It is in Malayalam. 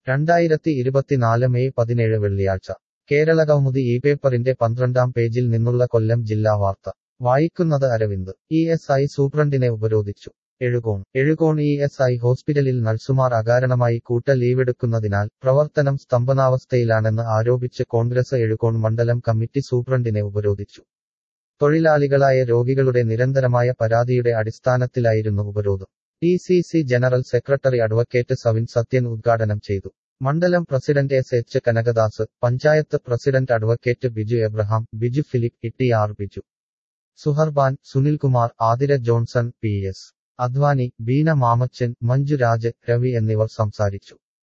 രണ്ടായിരത്തി ഇരുപത്തിനാല് മെയ് പതിനേഴ് വെള്ളിയാഴ്ച കേരള കൗമുദി ഈ പേപ്പറിന്റെ പന്ത്രണ്ടാം പേജിൽ നിന്നുള്ള കൊല്ലം ജില്ലാ വാർത്ത വായിക്കുന്നത് അരവിന്ദ് ഇ എസ് ഐ സൂപ്രണ്ടിനെ ഉപരോധിച്ചു Ezhukone Ezhukone E S I ഹോസ്പിറ്റലിൽ നഴ്സുമാർ അകാരണമായി കൂട്ട ലീവെടുക്കുന്നതിനാൽ പ്രവർത്തനം സ്തംഭനാവസ്ഥയിലാണെന്ന് ആരോപിച്ച് കോൺഗ്രസ് എഴുകോൺ മണ്ഡലം കമ്മിറ്റി സൂപ്രണ്ടിനെ ഉപരോധിച്ചു തൊഴിലാളികളായ രോഗികളുടെ നിരന്തരമായ പരാതിയുടെ അടിസ്ഥാനത്തിലായിരുന്നു ഉപരോധം D C C general secretary advocate Savin Sathyan ഉദ്ഘാടനം ചെയ്തു മണ്ഡലം president S H Kanakadas panchayat president advocate Biju Abraham Biju Philip Itty R Biju Suharban Sunilkumar Athira Johnson P S Advani Beena Mamachan Manju Raj Ravi എന്നിവർ സംസാരിച്ചു